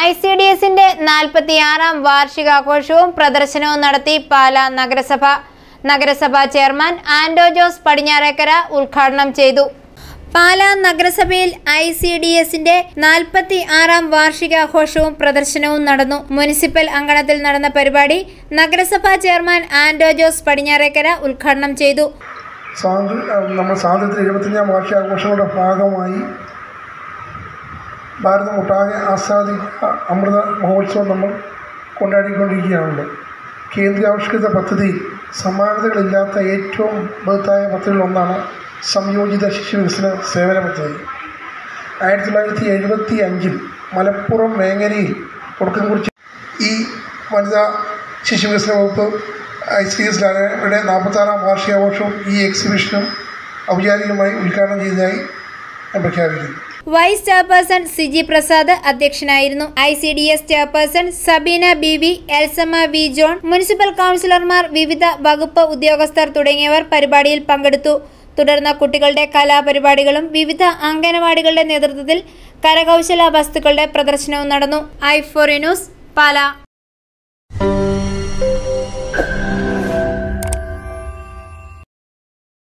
I C D എസിന്റെ നാൽപ്പത്തിയാറാം വാർഷികാഘോഷവും പ്രദർശനവും നടത്തി പാലാ നഗരസഭ നഗരസഭാ ചെയർമാൻ ആൻഡോ ജോസ് പടിഞ്ഞാറേക്കര ഉദ്ഘാടനം ചെയ്തു പാലാ നഗരസഭയിൽ ഐ സി ഡി എസിന്റെ നാൽപ്പത്തി ആറാം വാർഷികാഘോഷവും പ്രദർശനവും നടന്നു മുനിസിപ്പൽ അങ്കണത്തിൽ നടന്ന പരിപാടി നഗരസഭാ ചെയർമാൻ ആൻഡോ ജോസ് പടിഞ്ഞാറേക്കര ഉദ്ഘാടനം ചെയ്തു സ്വാതന്ത്ര്യ നമ്മൾ സ്വാതന്ത്ര്യം എഴുപത്തഞ്ചാം വാർഷികാഘോഷങ്ങളുടെ ഭാഗമായി ഭാരതമൊട്ടാകെ ആസാദിക അമൃത മഹോത്സവം നമ്മൾ കൊണ്ടാടിക്കൊണ്ടിരിക്കുകയാണല്ലോ കേന്ദ്രാവിഷ്കൃത പദ്ധതി സമാനതകളില്ലാത്ത ഏറ്റവും ബൃഹത്തായ പദ്ധതികളിലൊന്നാണ് സംയോജിത ശിശു വികസന സേവന പദ്ധതി ആയിരത്തി തൊള്ളായിരത്തി എഴുപത്തി അഞ്ചിൽ മലപ്പുറം മേഖലയിൽ തുടക്കം കുറിച്ച് ഈ വനിതാ ശിശു വികസന വകുപ്പ് ഐ സി എസ് യുടെ നാൽപ്പത്താറാം വാർഷികാഘോഷവും ഈ എക്സിബിഷനും ഔപചാരികമായി ഉദ്ഘാടനം ചെയ്തതായി ഞാൻ പ്രഖ്യാപിക്കുന്നു വൈസ് ചെയർപേഴ്സൺ സിജി പ്രസാദ് അധ്യക്ഷനായിരുന്നു I C D S chairperson Sabeena B V Elsamma V John municipal കൗൺസിലർമാർ വിവിധ വകുപ്പ് ഉദ്യോഗസ്ഥർ തുടങ്ങിയവർ പരിപാടിയിൽ പങ്കെടുത്തു തുടർന്ന് കുട്ടികളുടെ കലാപരിപാടികളും വിവിധ അംഗനവാടികളുടെ നേതൃത്വത്തിൽ കരകൗശല വസ്തുക്കളുടെ പ്രദർശനവും നടന്നു ഐ ഫോർ ന്യൂസ് പാല